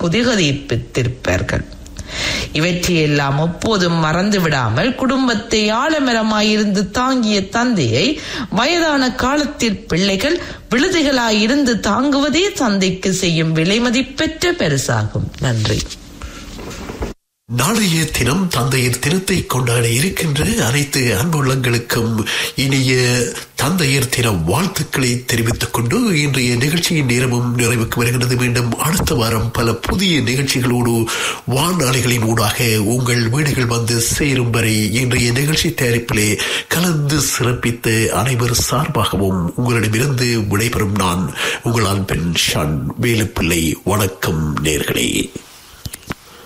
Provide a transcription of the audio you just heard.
குதிகதிப்பித்திருப்பார்கள் இவற்றையெல்லாம் எப்போதும் மறந்து விடாமல் குடும்பத்தை ஆலமரமாயிருந்து தாங்கிய தந்தையை வயதான காலத்தில் பிள்ளைகள் விழுதுகளாயிருந்து தாங்குவதே தந்தைக்கு செய்யும் விலைமதிப்பெற்ற பரிசாகும் நன்றி நாளைய தினம் தந்தையர் தினத்தை கொண்டாட இருக்கின்ற அனைத்து அன்புள்ளங்களுக்கும் இனிய தந்தையர் தின வாழ்த்துக்களை தெரிவித்துக் கொண்டு இன்றைய நிகழ்ச்சியின் நேரமும் நிறைவுக்கு வருகிறது மீண்டும் அடுத்த வாரம் பல புதிய நிகழ்ச்சிகளோடு வானாளிகளின் ஊடாக உங்கள் வீடுகள் வந்து சேரும் வரை இன்றைய நிகழ்ச்சி தயாரிப்பிலே கலந்து சிறப்பித்த அனைவர் சார்பாகவும் உங்களிடமிருந்து விடைபெறும் நான் உங்கள் அன்பின் ஷான் வேலுப்பிள்ளை வணக்கம் நேர்களே